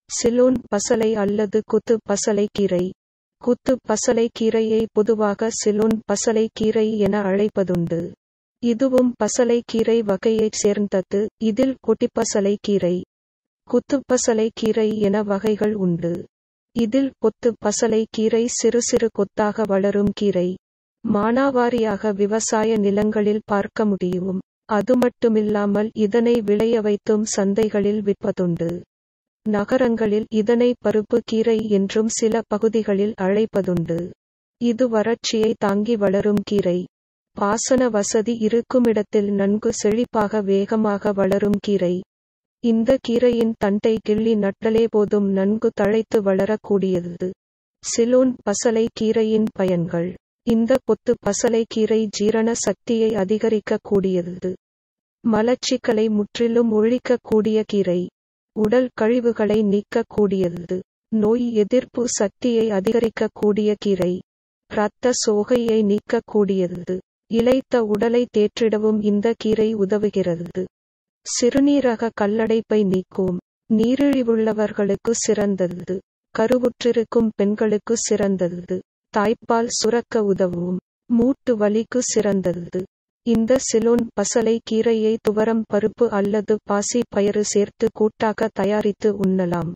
சிலோன் பசலை அல்லது குத்து பசலைக்கீரை குத்து பசலைக்கீரையை பொதுவாக சிலோன் பசலைக்கீரை என அழைப்பதுண்டு இதுவும் பசலைக்கீரை வகையைச் சேர்ந்தது இதில் கொட்டிப்பசலைக்கீரை குத்துப்பசலைக்கீரை என வகைகள் உண்டு இதில் கொத்து பசலைக்கீரை சிறு சிறு கொத்தாக வளரும் கீரை மானாவாரியாக விவசாய நிலங்களில் பார்க்க முடியும் அதுமட்டுமில்லாமல் இதனை விளைய வைத்தும் சந்தைகளில் விற்பதுண்டு நகரங்களில் இதனை பருப்பு கீரை என்றும் சில பகுதிகளில் அழைப்பதுண்டு இது வறட்சியை தாங்கி வளரும் கீரை பாசன வசதி இருக்குமிடத்தில் நன்கு செழிப்பாக வேகமாக வளரும் கீரை இந்த கீரையின் தண்டை கிள்ளி நட்டலே போதும் நன்கு தழைத்து வளரக்கூடியது சிலோன் பசலை கீரையின் பயன்கள் இந்த கொத்து பசலை கீரை ஜீரண சக்தியை அதிகரிக்க கூடியது மலச்சிக்கலை முற்றிலும் ஒழிக்கக்கூடிய கீரை உடல் கழிவுகளை நீக்கக்கூடியது நோய் எதிர்ப்பு சக்தியை அதிகரிக்கக்கூடிய கீரை இரத்த சோகையை நீக்கக்கூடியது இளைத்த உடலை தேற்றிடவும் இந்த கீரை உதவுகிறது சிறுநீரக கல்லடைப்பை நீக்கும் நீரிழிவுள்ளவர்களுக்கு சிறந்தது கருவுற்றிருக்கும் பெண்களுக்கு சிறந்தது தாய்ப்பால் சுரக்க உதவும் மூட்டு வலிக்கு சிறந்தது இந்த சிலோன் பசலை கீரையை துவரம் பருப்பு அல்லது பாசி பயறு சேர்த்து கூட்டாக தயாரித்து உண்ணலாம்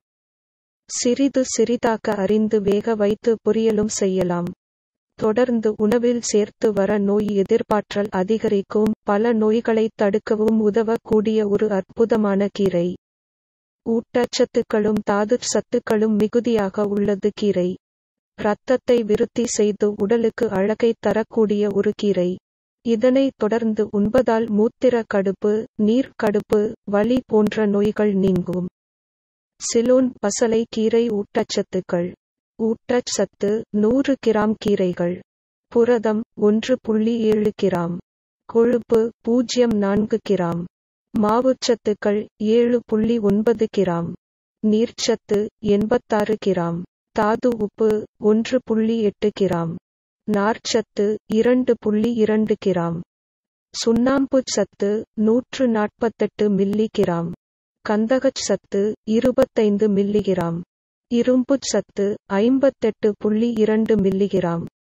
சிறிது சிறிதாக அறிந்து வேக வைத்து பொரியலும் செய்யலாம் தொடர்ந்து உணவில் சேர்த்து வர நோய் எதிர்ப்பாற்றல் அதிகரிக்கும் பல நோய்களை தடுக்கவும் உதவக்கூடிய ஒரு அற்புதமான கீரை ஊட்டச்சத்துக்களும் தாது சத்துக்களும் மிகுதியாக உள்ளது கீரை இரத்தத்தை விருத்தி செய்து உடலுக்கு அழகை தரக்கூடிய ஒரு கீரை இதனை தொடர்ந்து உண்பதால் மூத்திர கடுப்பு நீர் கடுப்பு வலி போன்ற நோய்கள் நீங்கும் சிலோன் பசலை கீரை ஊட்டச்சத்துக்கள் ஊட்டச்சத்து நூறு கிராம் கீரைகள் புரதம் ஒன்று புள்ளி ஏழு கிராம் கொழுப்பு பூஜ்ஜியம் நான்கு கிராம் மாவுச்சத்துக்கள் ஏழு புள்ளி ஒன்பது கிராம் நீர்ச்சத்து எண்பத்தாறு கிராம் தாது உப்பு ஒன்று புள்ளி எட்டு கிராம் நார்ச்சத்து இரண்டு புள்ளி இரண்டு கிராம் சுண்ணாம்பு சத்து நூற்று நாற்பத்தெட்டு மில்லி கிராம் கந்தகச் சத்து இருபத்தைந்து மில்லிகிராம் இரும்புச் சத்து ஐம்பத்தெட்டு புள்ளி இரண்டு மில்லிகிராம்